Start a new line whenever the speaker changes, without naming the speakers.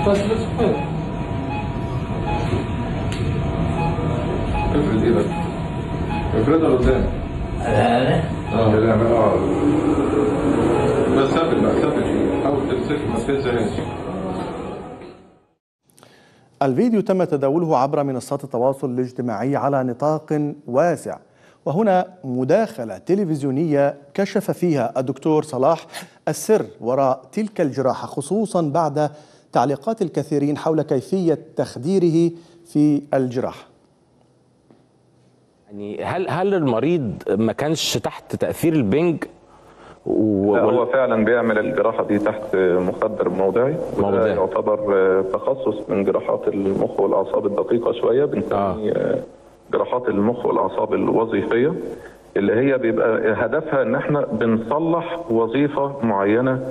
بس بس
افرد ايدك افردها لقدام
هذا
اه لا اه بس ثبت بقى ثبت حاول تمسك ما تهزهاش
الفيديو تم تداوله عبر منصات التواصل الاجتماعي على نطاق واسع وهنا مداخلة تلفزيونية كشف فيها الدكتور صلاح السر وراء تلك الجراحة خصوصا بعد تعليقات الكثيرين حول كيفية تخديره في الجراحة
يعني هل هل المريض ما كانش تحت تاثير البنج و...
لا هو فعلا بيعمل الجراحه دي تحت مخدر موضعي وده
موضعي.
يعتبر آه، تخصص من جراحات المخ والاعصاب الدقيقه شويه بنسميه آه، جراحات المخ والاعصاب الوظيفيه اللي هي بيبقى هدفها ان احنا بنصلح وظيفه معينه